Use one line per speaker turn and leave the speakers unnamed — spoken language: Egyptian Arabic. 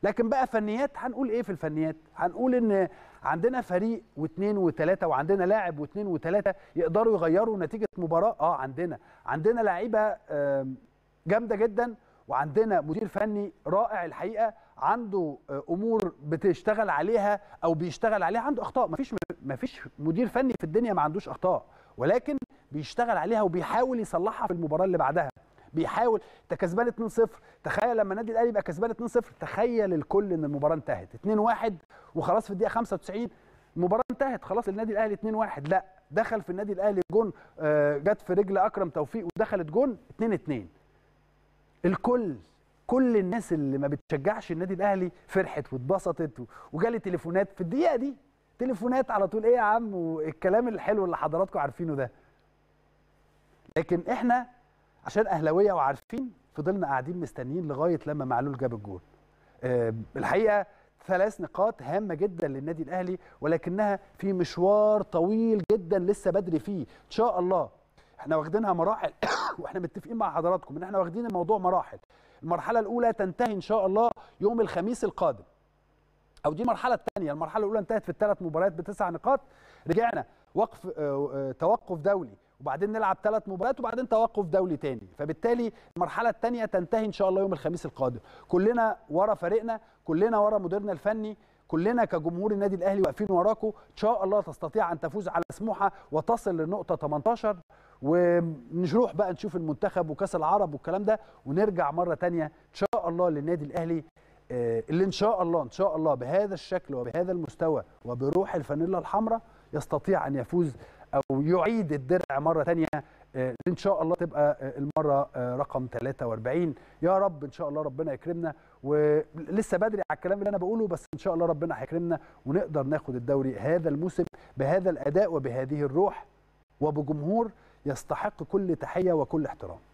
لكن بقى فنيات هنقول ايه في الفنيات هنقول ان عندنا فريق واثنين وثلاثه وعندنا لاعب واثنين وثلاثه يقدروا يغيروا نتيجه مباراه اه عندنا عندنا لعيبه آم، جامده جدا وعندنا مدير فني رائع الحقيقه عنده آه، امور بتشتغل عليها او بيشتغل عليها عنده اخطاء مفيش مفيش مدير فني في الدنيا ما عندوش اخطاء ولكن بيشتغل عليها وبيحاول يصلحها في المباراه اللي بعدها بيحاول انت كسبان 2-0 تخيل لما النادي الاهلي يبقى كسبان 2-0 تخيل الكل ان المباراه انتهت 2-1 وخلاص في الدقيقه 95 المباراه انتهت خلاص النادي الاهلي 2-1 لا دخل في النادي الاهلي جون آه، جت في رجل اكرم توفيق ودخلت جون 2-2 الكل كل الناس اللي ما بتشجعش النادي الاهلي فرحت واتبسطت و- وجالي تليفونات في الدقيقه دي تليفونات على طول ايه يا عم والكلام الحلو اللي حضراتكم عارفينه ده لكن احنا عشان اهلاويه وعارفين فضلنا قاعدين مستنيين لغايه لما معلول جاب الجول آه، الحقيقه ثلاث نقاط هامه جدا للنادي الاهلي ولكنها في مشوار طويل جدا لسه بدري فيه ان شاء الله احنا واخدينها مراحل واحنا متفقين مع حضراتكم ان احنا واخدين الموضوع مراحل المرحله الاولى تنتهي ان شاء الله يوم الخميس القادم او دي المرحله الثانيه المرحله الاولى انتهت في الثلاث مباريات بتسع نقاط رجعنا وقف آه، آه، توقف دولي وبعدين نلعب ثلاث مباريات وبعدين توقف دولي تاني فبالتالي المرحله الثانيه تنتهي ان شاء الله يوم الخميس القادم كلنا ورا فريقنا كلنا ورا مديرنا الفني كلنا كجمهور النادي الاهلي واقفين وراكم ان شاء الله تستطيع ان تفوز على سموحه وتصل للنقطه 18 ونروح بقى نشوف المنتخب وكاس العرب والكلام ده ونرجع مره تانية ان شاء الله للنادي الاهلي آه، اللي ان شاء الله ان شاء الله بهذا الشكل وبهذا المستوى وبروح الفانيلا الحمراء يستطيع ان يفوز او يعيد الدرع مره ثانيه ان شاء الله تبقى آه، المره آه، رقم 43 يا رب ان شاء الله ربنا يكرمنا ولسه بدري على الكلام اللي انا بقوله بس ان شاء الله ربنا هيكرمنا ونقدر ناخد الدوري هذا الموسم بهذا الاداء وبهذه الروح وبجمهور يستحق كل تحيه وكل احترام